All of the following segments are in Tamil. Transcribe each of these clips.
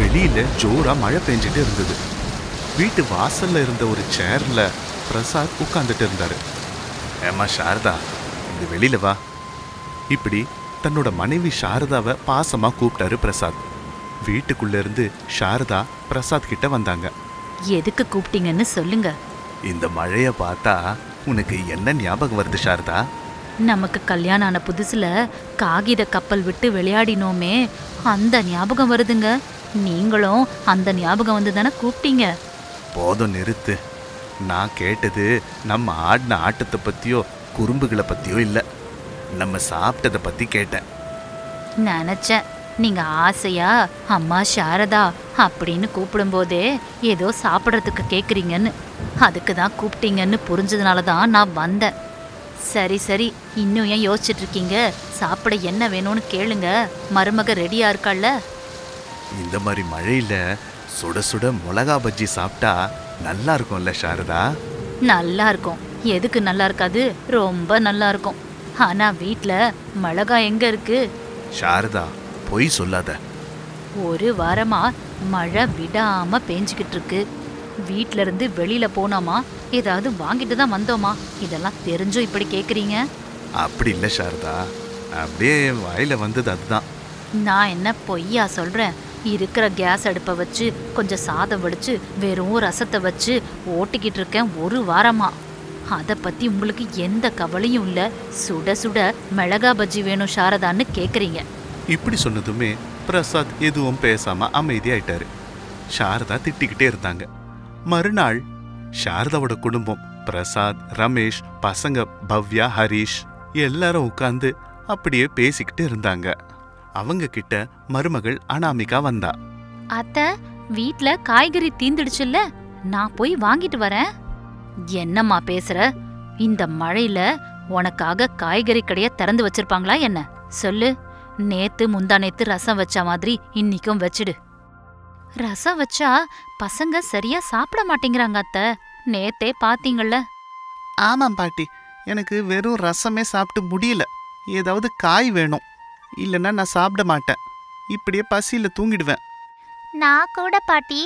வெளியில ஜோரா மழை பெஞ்சிட்டு இருந்தது வீட்டு வாசல்ல இருந்த ஒரு சேர்ல பிரசாத் உட்கார்ந்துட்டு இருந்தாரு ஏமா சாரதா இங்க வெளியில வா இப்படி தன்னோட மனைவி சாரதாவை பாசமா கூப்பிட்டாரு பிரசாத் வீட்டுக்குள்ள இருந்து சாரதா பிரசாத் கிட்ட வந்தாங்க எதுக்கு கூப்பிட்டீங்கன்னு சொல்லுங்க இந்த மழைய பார்த்தா உனக்கு என்ன ஞாபகம் வருது சாரதா நமக்கு கல்யாணம் ஆன புதுசுல காகித கப்பல் விட்டு விளையாடினோமே அந்த ஞாபகம் வருதுங்க நீங்களும் அந்த ஞாபகம் வந்து தானே கூப்பிட்டீங்க போதும் நிறுத்து நான் கேட்டது நம்ம ஆடின ஆட்டத்தை பத்தியோ குறும்புகளை பத்தியோ இல்ல நம்ம சாப்பிட்டதை பத்தி கேட்டேன் நினைச்சேன் நீங்க ஆசையா அம்மா சாரதா அப்படின்னு கூப்பிடும்போதே ஏதோ சாப்பிட்றதுக்கு கேக்குறீங்கன்னு அதுக்கு தான் கூப்பிட்டீங்கன்னு புரிஞ்சதுனால தான் நான் வந்தேன் சரி சரி இன்னும் ஏன் யோசிச்சுட்டு இருக்கீங்க சாப்பிட என்ன வேணும்னு கேளுங்க மருமக ரெடியா இருக்காள்ல இந்த மாதிரி மழையில சுட சுட மிளகா பஜ்ஜி சாப்பிட்டா நல்லா இருக்கும்ல சாரதா நல்லா இருக்கும் எதுக்கு நல்லா இருக்காது ரொம்ப நல்லா இருக்கும் ஆனா வீட்ல மிளகா எங்க இருக்கு சாரதா பொய் சொல்லாத ஒரு வாரமா மழை விடாம பேஞ்சுக்கிட்டு இருக்கு வீட்ல இருந்து வெளியில போனோமா ஏதாவது வாங்கிட்டு தான் வந்தோமா இதெல்லாம் தெரிஞ்சும் இப்படி கேக்குறீங்க அப்படி இல்ல சாரதா அப்படியே என் வாயில வந்தது அதுதான் நான் என்ன பொய்யா சொல்றேன் இருக்கிற கேஸ் அடுப்பை வச்சு கொஞ்சம் சாதம் வடிச்சு வெறும் ரசத்தை வச்சு ஓட்டிக்கிட்டு இருக்கேன் ஒரு வாரமா அதை பத்தி உங்களுக்கு எந்த கவலையும் இல்ல சுட சுட மிளகா பஜ்ஜி வேணும் சாரதான்னு கேக்குறீங்க இப்படி சொன்னதுமே பிரசாத் எதுவும் பேசாம அமைதியாயிட்டாரு சாரதா திட்டிக்கிட்டே இருந்தாங்க மறுநாள் சாரதாவோட குடும்பம் பிரசாத் ரமேஷ் பசங்க பவ்யா ஹரிஷ் எல்லாரும் உட்கார்ந்து அப்படியே பேசிக்கிட்டு இருந்தாங்க அவங்க கிட்ட மருமகள் அனாமிகா வந்தா அத்த வீட்ல காய்கறி தீந்துடுச்சுல்ல நான் போய் வாங்கிட்டு வரேன் என்னம்மா பேசுற இந்த மழையில உனக்காக காய்கறி கடைய திறந்து வச்சிருப்பாங்களா என்ன சொல்லு நேத்து முந்தா நேத்து ரசம் வச்ச மாதிரி இன்னிக்கும் வச்சிடு ரசம் வச்சா பசங்க சரியா சாப்பிட மாட்டேங்கிறாங்க அத்த நேத்தே பாத்தீங்கள்ல ஆமாம் பாட்டி எனக்கு வெறும் ரசமே சாப்பிட்டு முடியல ஏதாவது காய் வேணும் இல்லைன்னா நான் சாப்பிட மாட்டேன் இப்படியே பசியில் தூங்கிடுவேன் நான் கூட பாட்டி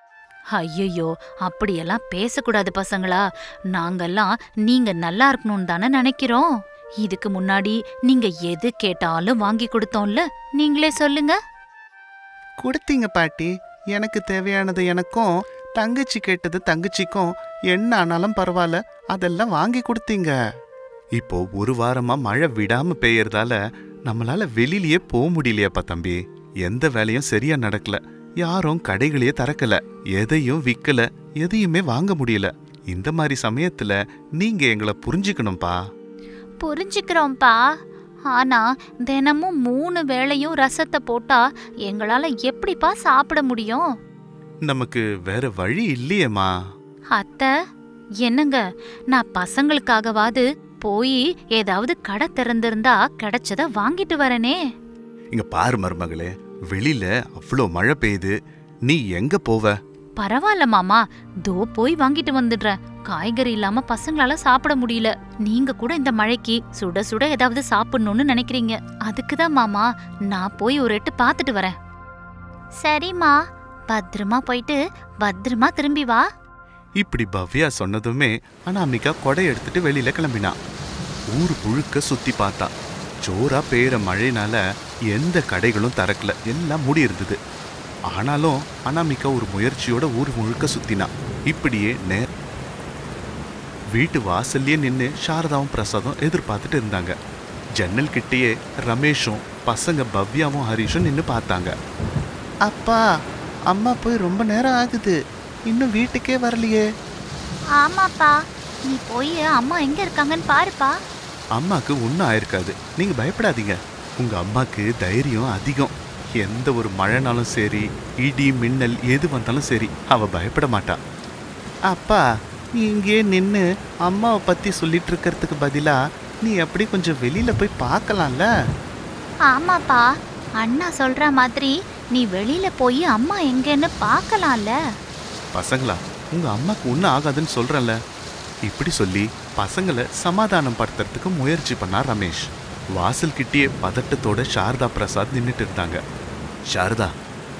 ஐயையோ அப்படியெல்லாம் பேசக்கூடாது பசங்களா நாங்கெல்லாம் நீங்க நல்லா இருக்கணும்னு தானே நினைக்கிறோம் இதுக்கு முன்னாடி நீங்க எது கேட்டாலும் வாங்கி கொடுத்தோம்ல நீங்களே சொல்லுங்க கொடுத்தீங்க பாட்டி எனக்கு தேவையானது எனக்கும் தங்கச்சி கேட்டது தங்கச்சிக்கும் என்ன ஆனாலும் பரவாயில்ல அதெல்லாம் வாங்கி கொடுத்தீங்க இப்போ ஒரு வாரமா மழை விடாம பெய்யறதால நம்மளால வெளியிலயே போக முடியலையாப்பா தம்பி எந்த வேலையும் சரியா நடக்கல யாரும் கடைகளையே திறக்கல எதையும் விக்கல எதையுமே வாங்க முடியல இந்த மாதிரி சமயத்துல நீங்க எங்களை புரிஞ்சுக்கணும்பா புரிஞ்சுக்கிறோம்ப்பா ஆனா தினமும் மூணு வேளையும் ரசத்தை போட்டா எங்களால எப்படிப்பா சாப்பிட முடியும் நமக்கு வேற வழி இல்லையேம்மா அத்த என்னங்க நான் பசங்களுக்காகவாது போய் ஏதாவது கடை திறந்திருந்தா கிடைச்சத வாங்கிட்டு வரனே இங்க பாரு மருமகளே வெளியில அவ்வளோ மழை பெய்யுது நீ எங்க போவ பரவாயில்ல மாமா தோ போய் வாங்கிட்டு வந்துடுறேன் காய்கறி இல்லாம பசங்களால சாப்பிட முடியல நீங்க கூட இந்த மழைக்கு சுட சுட ஏதாவது சாப்பிடணும்னு நினைக்கிறீங்க அதுக்கு தான் மாமா நான் போய் ஒரு எட்டு பார்த்துட்டு வரேன் சரிம்மா பத்திரமா போயிட்டு பத்திரமா திரும்பி வா இப்படி பவ்யா சொன்னதுமே அனாமிகா கொடை எடுத்துட்டு வெளியில கிளம்பினா ஊர் முழுக்க சுத்தி பார்த்தா ஜோரா பெய்யுற மழைனால எந்த கடைகளும் திறக்கல எல்லாம் மூடி இருந்தது ஆனாலும் அனாமிகா ஒரு முயற்சியோட ஊர் முழுக்க சுத்தினா இப்படியே நே வீட்டு வாசல்லயே நின்னு சாரதாவும் பிரசாதும் எதிர்பார்த்துட்டு இருந்தாங்க ஜன்னல் கிட்டேயே ரமேஷும் பசங்க பவ்யாவும் ஹரிஷும் நின்னு பார்த்தாங்க அப்பா அம்மா போய் ரொம்ப நேரம் ஆகுது இன்னும் வீட்டுக்கே வரலையே ஆமாப்பா நீ போய் அம்மா எங்க இருக்காங்கன்னு பாருப்பா அம்மாக்கு ஒன்றும் ஆயிருக்காது நீங்க பயப்படாதீங்க உங்க அம்மாக்கு தைரியம் அதிகம் எந்த ஒரு மழைனாலும் சரி இடி மின்னல் எது வந்தாலும் சரி அவ பயப்பட மாட்டா அப்பா நீ இங்கே நின்று அம்மாவை பத்தி சொல்லிட்டு இருக்கிறதுக்கு பதிலா நீ எப்படி கொஞ்சம் வெளியில போய் பார்க்கலாம்ல ஆமாப்பா அண்ணா சொல்ற மாதிரி நீ வெளியில போய் அம்மா எங்கன்னு பார்க்கலாம்ல பசங்களா உங்க அம்மாக்கு ஒன்றும் ஆகாதுன்னு சொல்றேன்ல இப்படி சொல்லி பசங்களை சமாதானம் படுத்துறதுக்கு முயற்சி பண்ணா ரமேஷ் வாசல் கிட்டேயே பதட்டத்தோட சாரதா பிரசாத் நின்னுட்டு இருந்தாங்க சாரதா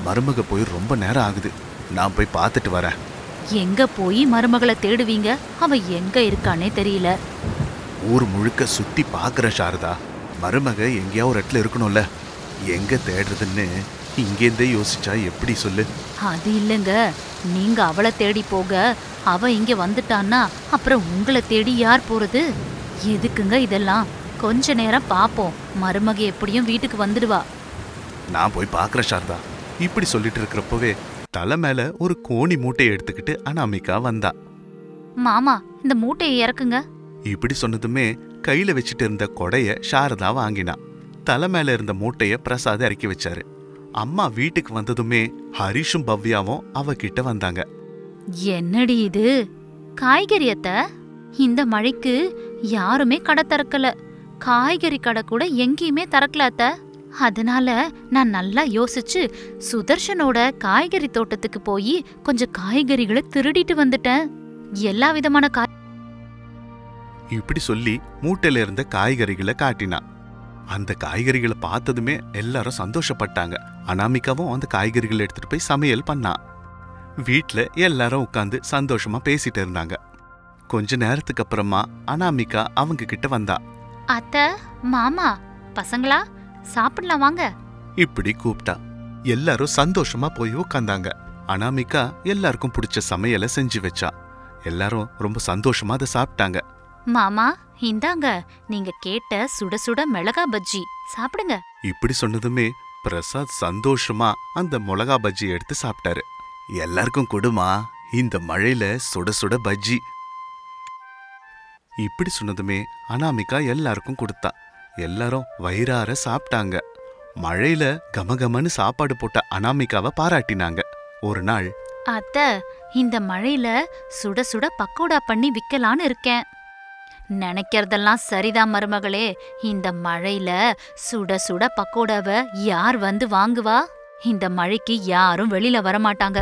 மருமக போய் ரொம்ப நேரம் ஆகுது நான் போய் பார்த்துட்டு வரேன் எங்க போய் மருமகளை தேடுவீங்க அவ எங்க இருக்கானே தெரியல ஊர் முழுக்க சுத்தி பார்க்குற சாரதா மருமக எங்கேயா ஒரு இடத்துல இருக்கணும்ல எங்க தேடுறதுன்னு இங்கேருந்தே யோசிச்சா எப்படி சொல்லு அது இல்லைங்க நீங்க அவளை தேடி போக அவ இங்க வந்துட்டான்னா அப்புறம் உங்களை தேடி யார் போறது எதுக்குங்க இதெல்லாம் கொஞ்ச நேரம் பாப்போம் மருமக எப்படியும் வீட்டுக்கு வந்துடுவா நான் போய் பார்க்குறேன் சாரதா இப்படி சொல்லிட்டு இருக்கிறப்பவே தலை மேல ஒரு கோணி மூட்டையை எடுத்துக்கிட்டு அனாமிகா வந்தா மாமா இந்த மூட்டையை இறக்குங்க இப்படி சொன்னதுமே கையில வச்சுட்டு இருந்த கொடைய சாரதா வாங்கினா தலை மேல இருந்த மூட்டைய பிரசாத் இறக்கி வச்சாரு அம்மா வீட்டுக்கு வந்ததுமே ஹரிஷும் பவ்யாவும் அவகிட்ட வந்தாங்க என்னடி இது காய்கறி அத்த இந்த மழைக்கு யாருமே கடை திறக்கல காய்கறி கடை கூட எங்கேயுமே திறக்கல அத்த அதனால நான் நல்லா யோசிச்சு சுதர்ஷனோட காய்கறி தோட்டத்துக்கு போய் கொஞ்சம் காய்கறிகளை திருடிட்டு வந்துட்டேன் எல்லா விதமான காய் இப்படி சொல்லி மூட்டையில இருந்த காய்கறிகளை காட்டினா அந்த காய்கறிகளை பார்த்ததுமே எல்லாரும் சந்தோஷப்பட்டாங்க அனாமிகாவும் அந்த காய்கறிகளை எடுத்துட்டு போய் சமையல் பண்ணா வீட்ல எல்லாரும் உட்காந்து சந்தோஷமா பேசிட்டு இருந்தாங்க கொஞ்ச நேரத்துக்கு அப்புறமா அனாமிகா அவங்க கிட்ட வந்தா அத்த மாமா பசங்களா சாப்பிடலாம் வாங்க இப்படி கூப்பிட்டா எல்லாரும் சந்தோஷமா போய் உட்காந்தாங்க அனாமிகா எல்லாருக்கும் பிடிச்ச சமையலை செஞ்சு வச்சா எல்லாரும் ரொம்ப சந்தோஷமா அதை சாப்பிட்டாங்க மாமா இந்தாங்க நீங்க கேட்ட சுட சுட மிளகா பஜ்ஜி சாப்பிடுங்க இப்படி சொன்னதுமே பிரசாத் சந்தோஷமா அந்த மிளகா பஜ்ஜி எடுத்து சாப்பிட்டாரு எல்லாருக்கும் கொடுமா இந்த மழையில சுட சுட பஜ்ஜி இப்படி சொன்னதுமே அனாமிகா எல்லாருக்கும் கொடுத்தா எல்லாரும் வயிறார சாப்பிட்டாங்க மழையில கமகமன்னு சாப்பாடு போட்ட அனாமிகாவை பாராட்டினாங்க ஒரு நாள் அத்த இந்த மழையில சுட சுட பக்கோடா பண்ணி விக்கலான்னு இருக்கேன் நினைக்கிறதெல்லாம் சரிதான் மருமகளே இந்த மழையில சுட சுட பக்கோடாவை யார் வந்து வாங்குவா இந்த மழைக்கு யாரும் வெளியில வரமாட்டாங்க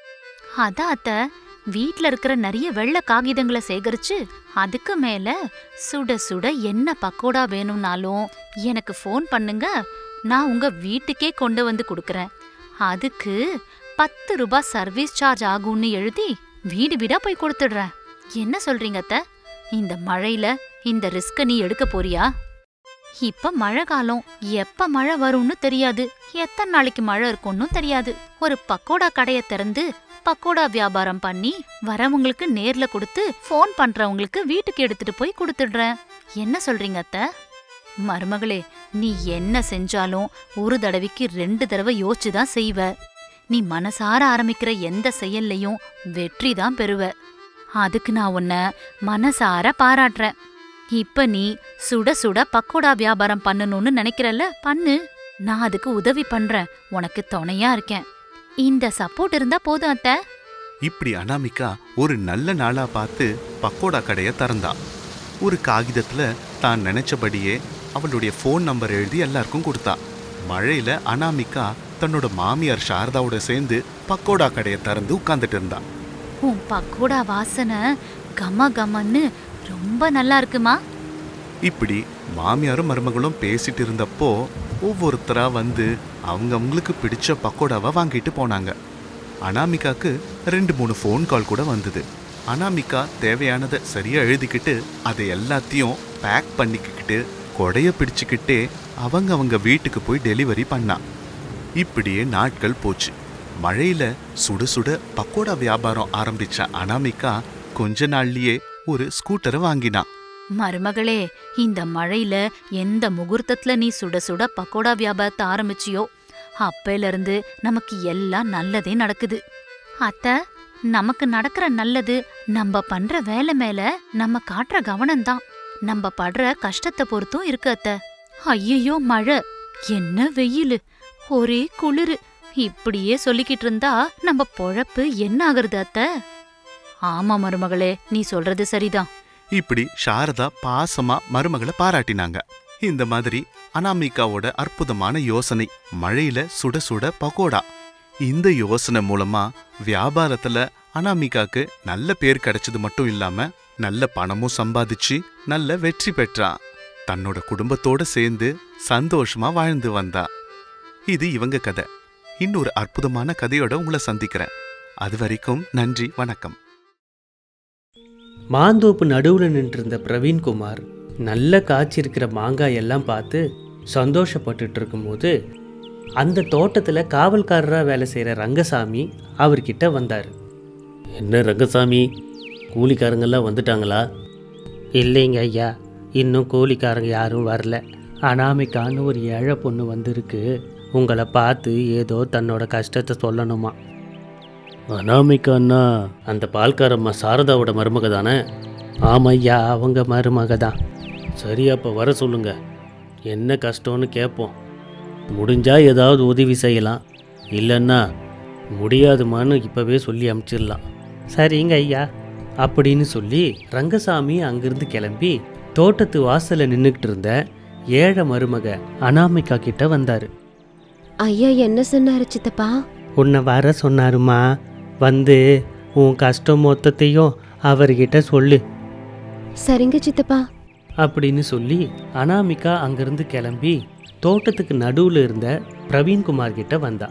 அதான் அத்த வீட்ல இருக்கிற நிறைய வெள்ளை காகிதங்களை சேகரிச்சு அதுக்கு மேல சுட சுட என்ன பக்கோடா வேணும்னாலும் எனக்கு ஃபோன் பண்ணுங்க நான் உங்க வீட்டுக்கே கொண்டு வந்து கொடுக்கறேன் அதுக்கு பத்து ரூபாய் சர்வீஸ் சார்ஜ் ஆகும்னு எழுதி வீடு வீடா போய் கொடுத்துடுறேன் என்ன சொல்றீங்க அத்த இந்த மழையில இந்த ரிஸ்க நீ எடுக்க போறியா இப்ப மழை காலம் எப்ப மழை வரும்னு தெரியாது எத்தனை நாளைக்கு மழை இருக்கும்னு தெரியாது ஒரு பக்கோடா கடைய திறந்து பக்கோடா வியாபாரம் பண்ணி வரவங்களுக்கு நேர்ல கொடுத்து ஃபோன் பண்றவங்களுக்கு வீட்டுக்கு எடுத்துட்டு போய் கொடுத்துடுறேன் என்ன சொல்றீங்க அத்த மருமகளே நீ என்ன செஞ்சாலும் ஒரு தடவைக்கு ரெண்டு தடவை யோசிச்சு தான் செய்வ நீ மனசார ஆரம்பிக்கிற எந்த செயல்லையும் வெற்றி தான் பெறுவ அதுக்கு நான் உன்னை மனசார பாராட்டுறேன் இப்ப நீ சுட சுட பக்கோடா வியாபாரம் பண்ணணும்னு நினைக்கிறல்ல பண்ணு நான் அதுக்கு உதவி பண்றேன் உனக்கு துணையா இருக்கேன் இந்த சப்போர்ட் இருந்தா போதும் அத்தை இப்படி அனாமிகா ஒரு நல்ல நாளா பார்த்து பக்கோடா கடைய திறந்தா ஒரு காகிதத்துல தான் நினைச்சபடியே அவளுடைய ஃபோன் நம்பர் எழுதி எல்லாருக்கும் கொடுத்தா மழையில அனாமிகா தன்னோட மாமியார் சாரதாவோட சேர்ந்து பக்கோடா கடையை திறந்து உட்கார்ந்துட்டு இருந்தா உன் பக்கோடா வாசனை கம கமன்னு ரொம்ப நல்லா இருக்குமா இப்படி மாமியாரும் மருமகளும் பேசிட்டு இருந்தப்போ ஒவ்வொருத்தரா வந்து அவங்க அவங்களுக்கு பிடிச்ச பக்கோடாவை வாங்கிட்டு போனாங்க அனாமிகாக்கு ரெண்டு மூணு ஃபோன் கால் கூட வந்தது அனாமிகா தேவையானதை சரியா எழுதிக்கிட்டு அதை எல்லாத்தையும் பேக் பண்ணிக்கிட்டு கொடைய பிடிச்சுக்கிட்டே அவங்க அவங்க வீட்டுக்கு போய் டெலிவரி பண்ணா இப்படியே நாட்கள் போச்சு மழையில சுட சுட பக்கோடா வியாபாரம் ஆரம்பிச்ச அனாமிகா கொஞ்ச நாள்லயே ஒரு ஸ்கூட்டரை வாங்கினா மருமகளே இந்த மழையில எந்த முகூர்த்தத்துல நீ சுட சுட பக்கோடா வியாபாரத்தை ஆரம்பிச்சியோ அப்பையில இருந்து நமக்கு எல்லாம் நல்லதே நடக்குது அத்த நமக்கு நடக்கிற நல்லது நம்ம பண்ற வேலை மேல நம்ம காட்டுற கவனம்தான் நம்ம படுற கஷ்டத்தை பொறுத்தும் இருக்கு அத்த ஐயையோ மழை என்ன வெயிலு ஒரே குளிரு இப்படியே சொல்லிக்கிட்டு இருந்தா நம்ம பொழப்பு என்ன ஆகுறது அத்த ஆமா மருமகளே நீ சொல்றது சரிதான் இப்படி சாரதா பாசமா மருமகளை பாராட்டினாங்க இந்த மாதிரி அனாமிகாவோட அற்புதமான யோசனை மழையில சுட சுட பகோடா இந்த யோசனை மூலமா வியாபாரத்துல அனாமிகாக்கு நல்ல பேர் கிடைச்சது மட்டும் இல்லாம நல்ல பணமும் சம்பாதிச்சு நல்ல வெற்றி பெற்றா தன்னோட குடும்பத்தோட சேர்ந்து சந்தோஷமா வாழ்ந்து வந்தா இது இவங்க கதை இன்னொரு அற்புதமான கதையோட உங்களை சந்திக்கிறேன் அது வரைக்கும் நன்றி வணக்கம் மாந்தோப்பு நடுவில் நின்றிருந்த பிரவீன்குமார் நல்ல காய்ச்சிருக்கிற மாங்காய் எல்லாம் பார்த்து சந்தோஷப்பட்டுட்டு இருக்கும்போது அந்த தோட்டத்தில் காவல்காரராக வேலை செய்கிற ரங்கசாமி அவர்கிட்ட வந்தார் என்ன ரங்கசாமி கூலிக்காரங்கெல்லாம் வந்துட்டாங்களா இல்லைங்க ஐயா இன்னும் கூலிக்காரங்க யாரும் வரல அனாமிக்கான்னு ஒரு ஏழை பொண்ணு வந்திருக்கு உங்களை பார்த்து ஏதோ தன்னோட கஷ்டத்தை சொல்லணுமா அனாமிகான்னா அந்த பால்காரம்மா சாரதாவோட மருமக தானே ஆமையா அவங்க மருமக தான் சரி அப்போ வர சொல்லுங்க என்ன கஷ்டம்னு கேட்போம் முடிஞ்சா ஏதாவது உதவி செய்யலாம் இல்லைன்னா முடியாதுமான்னு இப்போவே சொல்லி அமுச்சிடலாம் சரிங்க ஐயா அப்படின்னு சொல்லி ரங்கசாமி அங்கிருந்து கிளம்பி தோட்டத்து வாசல்ல நின்றுக்கிட்டு இருந்த ஏழை மருமக அனாமிகா கிட்ட வந்தாரு ஐயா என்ன சொன்னாரு சித்தப்பா உன்னை வர சொன்னாருமா வந்து உன் கஷ்டம் மொத்தத்தையும் அவர்கிட்ட சொல்லு சரிங்க சித்தப்பா அப்படின்னு சொல்லி அனாமிகா அங்கிருந்து கிளம்பி தோட்டத்துக்கு நடுவில் இருந்த பிரவீன்குமார் கிட்ட வந்தா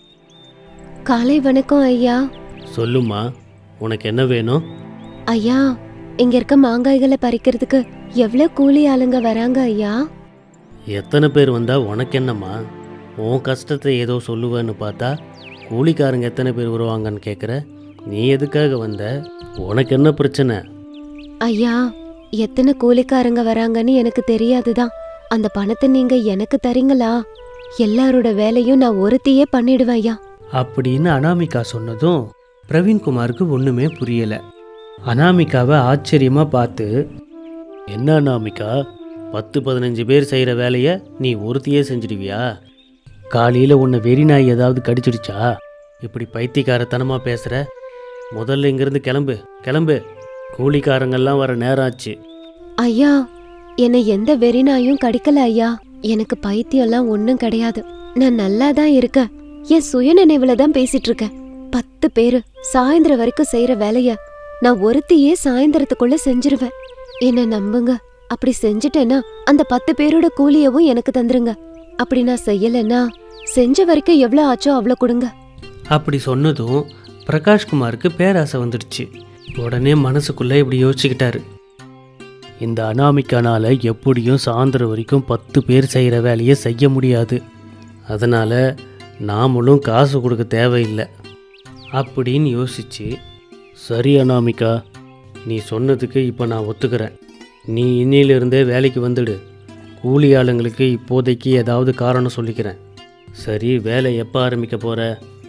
காலை வணக்கம் ஐயா சொல்லுமா உனக்கு என்ன வேணும் ஐயா இங்க இருக்க மாங்காய்களை பறிக்கிறதுக்கு எவ்வளவு கூலி ஆளுங்க வராங்க ஐயா எத்தனை பேர் வந்தா உனக்கு என்னம்மா உன் கஷ்டத்தை ஏதோ சொல்லுவேன்னு பார்த்தா கூலிக்காரங்க எத்தனை பேர் வருவாங்கன்னு கேட்குற நீ எதுக்காக வந்த உனக்கு என்ன பிரச்சனை ஐயா எத்தனை கூலிக்காரங்க வராங்கன்னு எனக்கு தெரியாதுதான் அந்த பணத்தை நீங்க எனக்கு தரீங்களா எல்லாரோட வேலையும் நான் ஒருத்தியே பண்ணிடுவேன் ஐயா அப்படின்னு அனாமிகா சொன்னதும் பிரவீன்குமாருக்கு ஒன்றுமே புரியல அனாமிகாவை ஆச்சரியமா பார்த்து என்ன அனாமிகா பத்து பதினஞ்சு பேர் செய்கிற வேலையை நீ ஒருத்தியே செஞ்சிடுவியா காலையில் உன்னை வெறி நாய் ஏதாவது கடிச்சிடுச்சா இப்படி பைத்தியக்காரத்தனமாக பேசுகிற முதல்ல இங்கேருந்து கிளம்பு கிளம்பு கூலிக்காரங்கெல்லாம் வர நேரம் ஆச்சு ஐயா என்னை எந்த வெறிநாயும் கடிக்கல ஐயா எனக்கு பைத்தியம்லாம் ஒண்ணும் கிடையாது நான் நல்லா தான் இருக்கேன் என் சுயநினைவுல தான் பேசிட்டு இருக்கேன் பத்து பேரு சாயந்தரம் வரைக்கும் செய்யற வேலைய நான் ஒருத்தியே சாயந்தரத்துக்குள்ள செஞ்சிருவேன் என்ன நம்புங்க அப்படி செஞ்சுட்டேன்னா அந்த பத்து பேரோட கூலியவும் எனக்கு தந்துருங்க அப்படி நான் செய்யலைன்னா செஞ்ச வரைக்கும் எவ்வளவு ஆச்சோ அவ்வளோ கொடுங்க அப்படி சொன்னதும் பிரகாஷ்குமாருக்கு பேராசை வந்துடுச்சு உடனே மனசுக்குள்ளே இப்படி யோசிச்சுக்கிட்டாரு இந்த அனாமிக்கானால எப்படியும் சாயந்தரம் வரைக்கும் பத்து பேர் செய்கிற வேலையை செய்ய முடியாது அதனால் நாமளும் காசு கொடுக்க தேவையில்லை அப்படின்னு யோசிச்சு சரி அனாமிகா நீ சொன்னதுக்கு இப்போ நான் ஒத்துக்கிறேன் நீ இன்னிலிருந்தே வேலைக்கு வந்துடு கூலி ஆளுங்களுக்கு இப்போதைக்கு ஏதாவது காரணம் சொல்லிக்கிறேன் சரி வேலை எப்போ ஆரம்பிக்க போகிற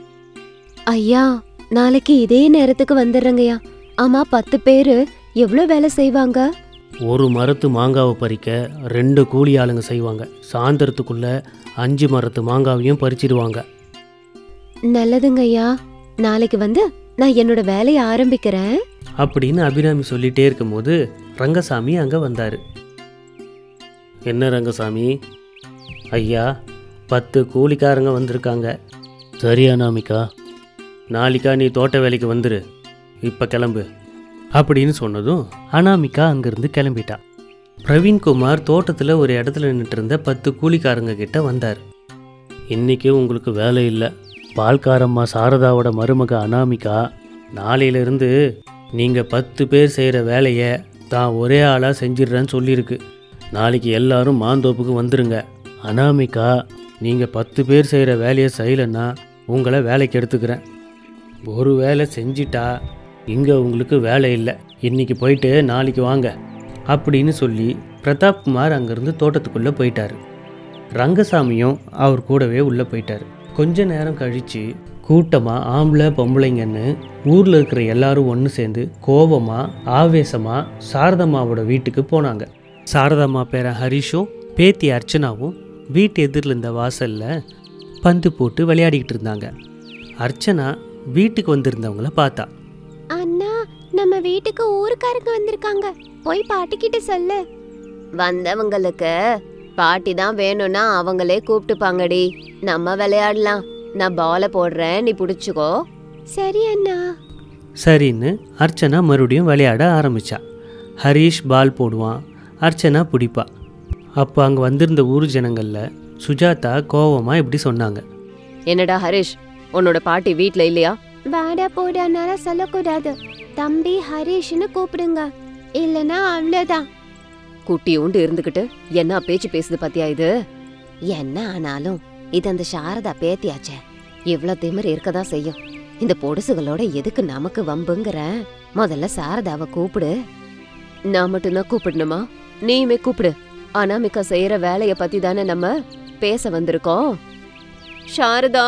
ஐயா நாளைக்கு இதே நேரத்துக்கு வந்துடுறேங்கய்யா ஆமா பத்து பேரு எவ்வளோ வேலை செய்வாங்க ஒரு மரத்து மாங்காவை பறிக்க ரெண்டு கூலி ஆளுங்க செய்வாங்க சாயந்தரத்துக்குள்ள அஞ்சு மரத்து மாங்காவையும் பறிச்சிடுவாங்க நல்லதுங்க ஐயா நாளைக்கு வந்து நான் என்னோட வேலையை ஆரம்பிக்கிறேன் அப்படின்னு அபிராமி சொல்லிட்டே இருக்கும்போது ரங்கசாமி அங்கே வந்தார் என்ன ரங்கசாமி ஐயா பத்து கூலிக்காரங்க வந்திருக்காங்க சரி அனாமிகா நாளைக்கா நீ தோட்ட வேலைக்கு வந்துரு இப்போ கிளம்பு அப்படின்னு சொன்னதும் அனாமிகா அங்கேருந்து கிளம்பிட்டா பிரவீன்குமார் தோட்டத்தில் ஒரு இடத்துல நின்றுட்டு இருந்த பத்து கூலிக்காரங்க கிட்ட வந்தார் இன்னைக்கு உங்களுக்கு வேலை இல்லை பால்காரம்மா சாரதாவோட மருமக அனாமிகா நாளையிலிருந்து நீங்கள் பத்து பேர் செய்கிற வேலையை தான் ஒரே ஆளாக செஞ்சிடுறேன்னு சொல்லியிருக்கு நாளைக்கு எல்லாரும் மாந்தோப்புக்கு வந்துருங்க அனாமிகா நீங்கள் பத்து பேர் செய்கிற வேலையை செய்யலைன்னா உங்களை வேலைக்கு எடுத்துக்கிறேன் ஒரு வேலை செஞ்சிட்டா இங்கே உங்களுக்கு வேலை இல்லை இன்னைக்கு போயிட்டு நாளைக்கு வாங்க அப்படின்னு சொல்லி பிரதாப்குமார் அங்கேருந்து தோட்டத்துக்குள்ளே போயிட்டார் ரங்கசாமியும் அவர் கூடவே உள்ளே போயிட்டார் கொஞ்ச நேரம் கழித்து கூட்டமாக ஆம்பளை பொம்பளைங்கன்னு ஊரில் இருக்கிற எல்லாரும் ஒன்று சேர்ந்து கோபமாக ஆவேசமாக சாரதம்மாவோட வீட்டுக்கு போனாங்க சாரதம்மா பேர ஹரிஷும் பேத்தி அர்ச்சனாவும் வீட்டு எதிரில் இருந்த வாசலில் பந்து போட்டு விளையாடிக்கிட்டு இருந்தாங்க அர்ச்சனா வீட்டுக்கு வந்திருந்தவங்கள பார்த்தா அண்ணா நம்ம வீட்டுக்கு ஊருக்காரங்க வந்திருக்காங்க போய் பாட்டிக்கிட்ட சொல்லு வந்தவங்களுக்கு பாட்டி தான் வேணும்னா அவங்களே கூப்பிட்டுப்பாங்கடி நம்ம விளையாடலாம் நான் பால போடுறேன் நீ புடிச்சுக்கோ சரி அண்ணா சரின்னு அர்ச்சனா மறுபடியும் விளையாட ஆரம்பிச்சா ஹரீஷ் பால் போடுவான் அர்ச்சனா பிடிப்பா அப்போ அங்கே வந்திருந்த ஊர் ஜனங்களில் சுஜாதா கோவமாக இப்படி சொன்னாங்க என்னடா ஹரிஷ் உன்னோட பாட்டி வீட்ல இல்லையா வாடா போடானால சொல்லக்கூடாது தம்பி ஹரிஷ்னு கூப்பிடுங்க இல்லனா அவ்வளவுதான் குட்டி உண்டு இருந்துகிட்டு என்ன பேச்சு பேசுது பாத்தியா இது என்ன ஆனாலும் இது அந்த சாரதா பேத்தியாச்சே இவ்ளோ திமிர் இருக்கதான் செய்யும் இந்த பொடுசுகளோட எதுக்கு நமக்கு வம்புங்கிற முதல்ல சாரதாவை கூப்பிடு நான் மட்டும்தான் கூப்பிடணுமா நீயுமே கூப்பிடு அனாமிகா செய்யற வேலைய பத்தி தானே நம்ம பேச வந்திருக்கோம் சாரதா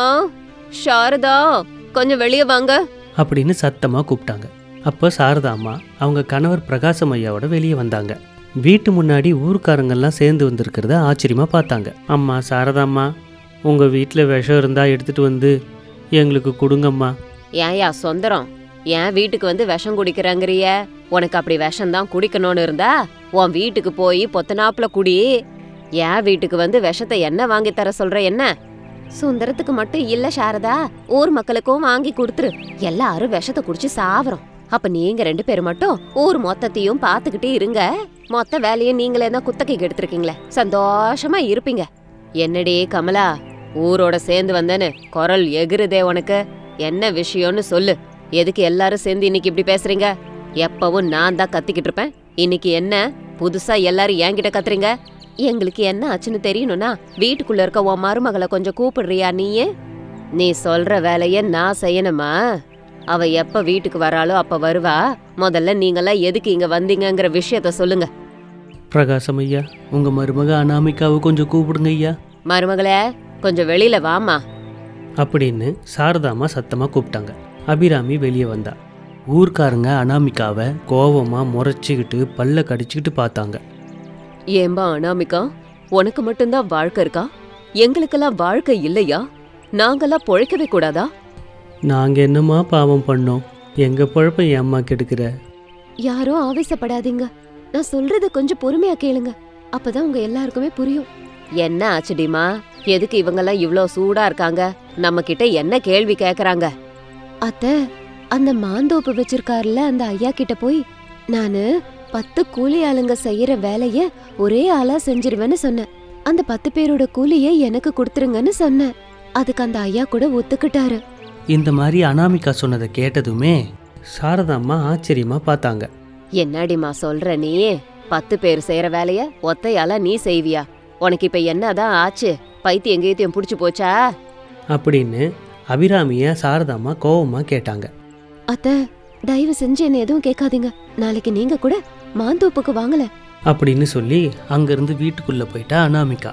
சாரதா கொஞ்சம் வெளியே வாங்க அப்படின்னு சத்தமாக கூப்பிட்டாங்க அப்போ சாரதா அம்மா அவங்க கணவர் பிரகாசம் ஐயாவோட வெளியே வந்தாங்க வீட்டு முன்னாடி ஊர்க்காரங்கெல்லாம் சேர்ந்து வந்திருக்கிறத ஆச்சரியமாக பார்த்தாங்க அம்மா சாரதா அம்மா உங்கள் வீட்டில் விஷம் இருந்தால் எடுத்துகிட்டு வந்து எங்களுக்கு கொடுங்கம்மா ஏன்யா சொந்தரம் ஏன் வீட்டுக்கு வந்து விஷம் குடிக்கிறங்கிறிய உனக்கு அப்படி விஷம் தான் குடிக்கணும்னு இருந்தா உன் வீட்டுக்கு போய் பொத்தனாப்புல குடி என் வீட்டுக்கு வந்து விஷத்தை என்ன வாங்கி தர சொல்ற என்ன சுந்தரத்துக்கு மட்டும் இல்ல சாரதா ஊர் மக்களுக்கும் வாங்கி கொடுத்துரு எல்லாரும் விஷத்தை குடிச்சு சாவறோம் அப்ப நீங்க ரெண்டு பேரும் மட்டும் ஊர் மொத்தத்தையும் பாத்துக்கிட்டே இருங்க மொத்த வேலையும் நீங்களே தான் குத்தகைக்கு எடுத்திருக்கீங்களே சந்தோஷமா இருப்பீங்க என்னடி கமலா ஊரோட சேர்ந்து வந்தேன்னு குரல் எகுறுதே உனக்கு என்ன விஷயம்னு சொல்லு எதுக்கு எல்லாரும் சேர்ந்து இன்னைக்கு இப்படி பேசுறீங்க எப்பவும் நான் தான் கத்திக்கிட்டு இருப்பேன் இன்னைக்கு என்ன புதுசா எல்லாரும் என்கிட்ட கத்துறீங்க எங்களுக்கு என்ன ஆச்சுன்னு தெரியணும்னா வீட்டுக்குள்ள இருக்க உன் மருமகளை கொஞ்சம் கூப்பிடுறியா நீயே நீ சொல்ற வேலைய நான் செய்யணுமா அவ எப்ப வீட்டுக்கு வராளோ அப்ப வருவா முதல்ல நீங்கெல்லாம் எதுக்கு இங்க வந்தீங்கங்கிற விஷயத்த சொல்லுங்க பிரகாசம் ஐயா உங்கள் மருமக அனாமிகாவை கொஞ்சம் கூப்பிடுங்க ஐயா மருமகளே கொஞ்சம் வெளியில வாமா அப்படின்னு சாரதாம்மா சத்தமாக கூப்பிட்டாங்க அபிராமி வெளியே வந்தா ஊர்க்காரங்க அனாமிகாவை கோவமாக முறைச்சிக்கிட்டு பல்ல கடிச்சிக்கிட்டு பார்த்தாங்க ஏம்பா அனாமிகா உனக்கு மட்டும்தான் வாழ்க்கை இருக்கா எங்களுக்கெல்லாம் வாழ்க்கை இல்லையா நாங்கெல்லாம் பொழைக்கவே கூடாதா நாங்கள் என்னம்மா பாவம் பண்ணோம் எங்கள் பழப்ப ஏம்மா கெடுக்கிற யாரும் ஆவேசப்படாதீங்க நான் சொல்றத கொஞ்சம் பொறுமையா கேளுங்க அப்பதான் உங்க எல்லாருக்குமே புரியும் என்ன ஆச்சுடிமா எதுக்கு இவங்கெல்லாம் இவ்ளோ சூடா இருக்காங்க நம்ம கிட்ட என்ன கேள்வி கேக்குறாங்க அத்த அந்த மாந்தோப்பு வச்சிருக்காருல அந்த ஐயா கிட்ட போய் நானு பத்து கூலி ஆளுங்க செய்யற வேலைய ஒரே ஆளா செஞ்சிருவேன்னு சொன்னேன் அந்த பத்து பேரோட கூலிய எனக்கு கொடுத்துருங்கன்னு சொன்னேன் அதுக்கு அந்த ஐயா கூட ஒத்துக்கிட்டாரு இந்த மாதிரி அனாமிகா சொன்னதை கேட்டதுமே சாரதாம்மா ஆச்சரியமா பார்த்தாங்க என்னடிமா சொல்ற நீ பத்து பேர் செய்யற வேலைய ஒத்தையால நீ செய்வியா உனக்கு இப்ப என்னதான் ஆச்சு பைத்தியம் எங்கேயும் புடிச்சு போச்சா அப்படின்னு அபிராமிய சாரதாம்மா கோவமா கேட்டாங்க அத்த தயவு செஞ்சு என்ன எதுவும் கேட்காதீங்க நாளைக்கு நீங்க கூட மாந்தோப்புக்கு வாங்கல அப்படின்னு சொல்லி அங்கிருந்து வீட்டுக்குள்ள போயிட்டா அனாமிகா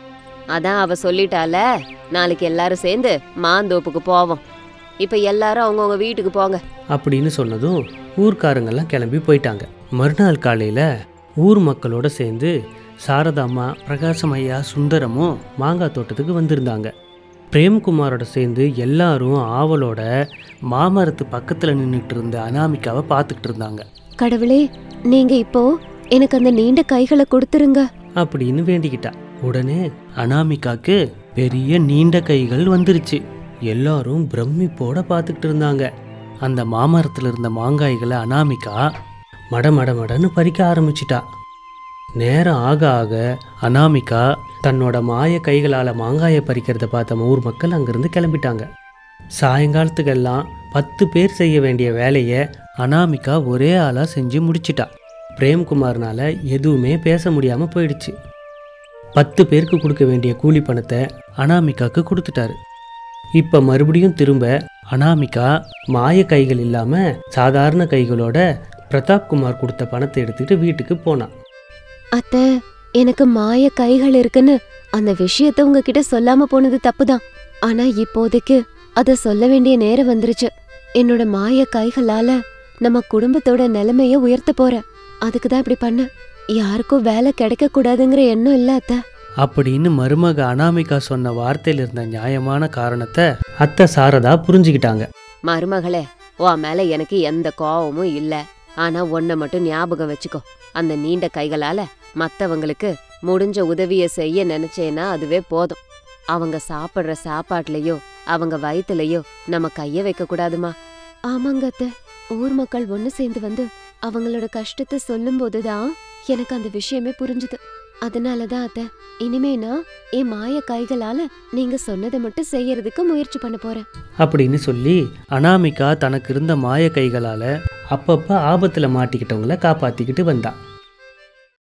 அதான் அவ சொல்லிட்டால நாளைக்கு எல்லாரும் சேர்ந்து மாந்தோப்புக்கு போவோம் இப்ப எல்லாரும் அவங்கவுங்க வீட்டுக்கு போங்க அப்படின்னு சொன்னதும் ஊர்க்காரங்கெல்லாம் கிளம்பி போயிட்டாங்க மறுநாள் காலையில ஊர் மக்களோட சேர்ந்து சாரதாம்மா பிரகாசம் ஐயா சுந்தரமும் மாங்காய் தோட்டத்துக்கு வந்திருந்தாங்க பிரேம்குமாரோட சேர்ந்து எல்லாரும் ஆவலோட மாமரத்து பக்கத்தில் நின்றுட்டு இருந்த அனாமிகாவை பார்த்துக்கிட்டு இருந்தாங்க கடவுளே நீங்க இப்போ எனக்கு அந்த நீண்ட கைகளை கொடுத்துருங்க அப்படின்னு வேண்டிக்கிட்டா உடனே அனாமிகாக்கு பெரிய நீண்ட கைகள் வந்துருச்சு எல்லாரும் பிரமிப்போட பார்த்துக்கிட்டு இருந்தாங்க அந்த மாமரத்தில் இருந்த மாங்காய்களை அனாமிகா மட மட மடன்னு பறிக்க ஆரம்பிச்சிட்டா நேரம் ஆக ஆக அனாமிகா தன்னோட மாய கைகளால் மாங்காயை பறிக்கிறத பார்த்த ஊர் மக்கள் அங்கிருந்து கிளம்பிட்டாங்க சாயங்காலத்துக்கெல்லாம் பத்து பேர் செய்ய வேண்டிய வேலையை அனாமிகா ஒரே ஆளாக செஞ்சு முடிச்சிட்டா பிரேம்குமார்னால எதுவுமே பேச முடியாமல் போயிடுச்சு பத்து பேருக்கு கொடுக்க வேண்டிய கூலி பணத்தை அனாமிகாக்கு கொடுத்துட்டாரு இப்போ மறுபடியும் திரும்ப அனாமிகா மாய கைகள் இல்லாமல் சாதாரண கைகளோட பிரதாப் குமார் கொடுத்த பணத்தை எடுத்துக்கிட்டு வீட்டுக்கு போனான் அத்த எனக்கு மாய கைகள் இருக்குன்னு அந்த விஷயத்த உங்ககிட்ட சொல்லாம போனது தப்புதான் ஆனா இப்போதைக்கு அத சொல்ல வேண்டிய நேரம் வந்துருச்சு என்னோட மாய கைகளால நம்ம குடும்பத்தோட நிலைமைய உயர்த்த போறேன் அதுக்கு தான் இப்படி பண்ண யாருக்கும் வேலை கிடைக்க கூடாதுங்கிற எண்ணம் இல்ல அத்த அப்படின்னு மருமக அனாமிகா சொன்ன வார்த்தையில் இருந்த நியாயமான காரணத்தை அத்தை சாரதா புரிஞ்சுக்கிட்டாங்க மருமகளே உன் மேல எனக்கு எந்த கோவமும் இல்ல ஆனா ஒன்ன மட்டும் ஞாபகம் வச்சுக்கோ அந்த நீண்ட கைகளால மத்தவங்களுக்கு முடிஞ்ச உதவிய செய்ய நினைச்சேன்னா அதுவே போதும் அவங்க சாப்பிடுற சாப்பாட்டுலயோ அவங்க வயித்துலயோ நம்ம கைய வைக்க கூடாதுமா ஆமாங்க அத்த ஊர் மக்கள் ஒண்ணு சேர்ந்து வந்து அவங்களோட கஷ்டத்தை சொல்லும் போதுதான் எனக்கு அந்த விஷயமே புரிஞ்சுது அதனாலதான் அத்த இனிமே நான் என் மாய கைகளால நீங்க சொன்னதை மட்டும் செய்யறதுக்கு முயற்சி பண்ண போறேன் அப்படின்னு சொல்லி அனாமிகா தனக்கு இருந்த மாய கைகளால் அப்பப்போ ஆபத்தில் மாட்டிக்கிட்டவங்கள காப்பாற்றிக்கிட்டு வந்தா